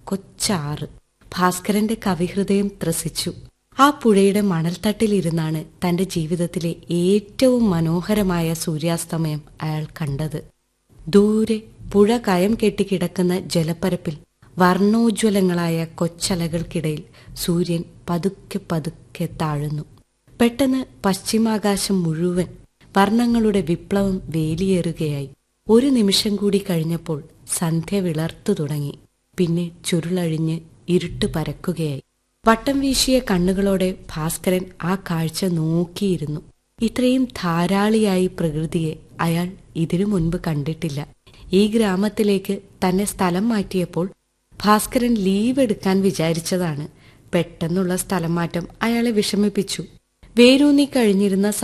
കൊച്ചാറ് ഭാസ്കരന്റെ കവിഹൃദയം ത്രസിച്ചു ആ പുഴയുടെ മണൽത്തട്ടിലിരുന്നാണ് തന്റെ ജീവിതത്തിലെ ഏറ്റവും മനോഹരമായ സൂര്യാസ്തമയം അയാൾ കണ്ടത് ദൂരെ പുഴ കയം കെട്ടിക്കിടക്കുന്ന ജലപ്പരപ്പിൽ വർണ്ണോജ്വലങ്ങളായ കൊച്ചലകൾക്കിടയിൽ സൂര്യൻ പതുക്കെ പതുക്കെ താഴുന്നു പെട്ടെന്ന് പശ്ചിമാകാശം മുഴുവൻ വർണ്ണങ്ങളുടെ വിപ്ലവം വേലിയേറുകയായി ഒരു നിമിഷം കൂടി കഴിഞ്ഞപ്പോൾ സന്ധ്യ വിളർത്തു തുടങ്ങി പിന്നെ ചുരുളഴിഞ്ഞ് ഇരുട്ട് പരക്കുകയായി വട്ടം വീശിയ കണ്ണുകളോടെ ഭാസ്കരൻ ആ കാഴ്ച നോക്കിയിരുന്നു ഇത്രയും ധാരാളിയായി പ്രകൃതിയെ അയാൾ ഇതിനു മുൻപ് കണ്ടിട്ടില്ല ഈ ഗ്രാമത്തിലേക്ക് തന്നെ സ്ഥലം മാറ്റിയപ്പോൾ ഭാസ്കരൻ ലീവ് എടുക്കാൻ വിചാരിച്ചതാണ് പെട്ടെന്നുള്ള സ്ഥലം മാറ്റം അയാളെ വിഷമിപ്പിച്ചു വേരൂന്നി കഴിഞ്ഞിരുന്ന